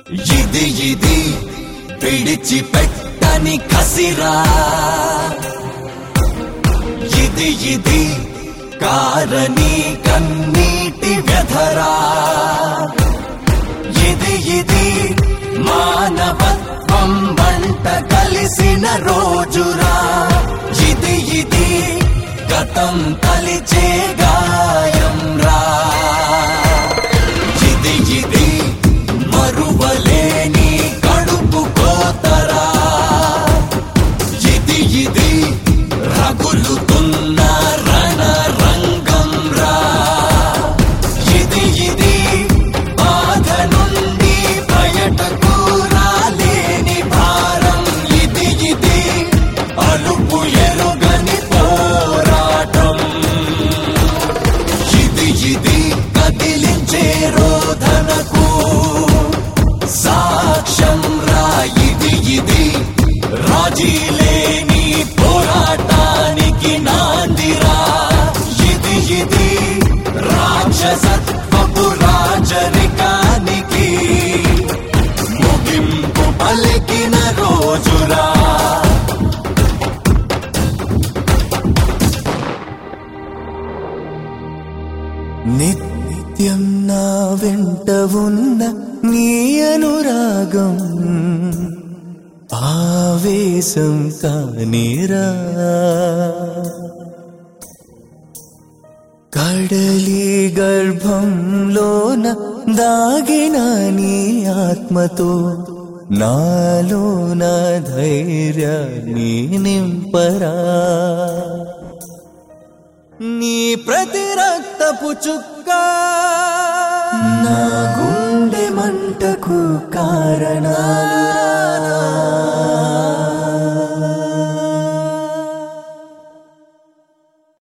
ఇది ఇది విడిచిపెట్టని కసిరా ఇది ఇది కారణి కన్నీటి వ్యధరా ఇది ఇది మానవత్వం వంట కలిసిన రోజురా ఇది ఇది గతం కలిచే గాయం రా ఇది ఇది మరువలేని కడుపు కోతరా ఇది ఇది రగులుతున్న రణ రంగం రా ఇది ఇది బాధ నుండి బయటకు రాలేని భారం ఇది ఇది అలుపు ఎరుగని పోరాటం ఇది ఇది కదిలించే రోధనకు సాక్ష్యం రా ఇది ఇది రాజీ లేని పోరాటానికి నాందిరా ఇది ఇది రాక్షసత్వపు రాజరికానికి ముగింపు పలికిన రోజురా నిత్యం నా వెంట ఉన్న నీ అనురాగం ఆవేశం కానిరా కడలి గర్భంలోన దాగిన నీ ఆత్మతో నాలో నా ధైర్యాన్ని నింపరా నీ ప్రతి రక్తపు చుక్క నా గుండె మంటకు కారణాలురా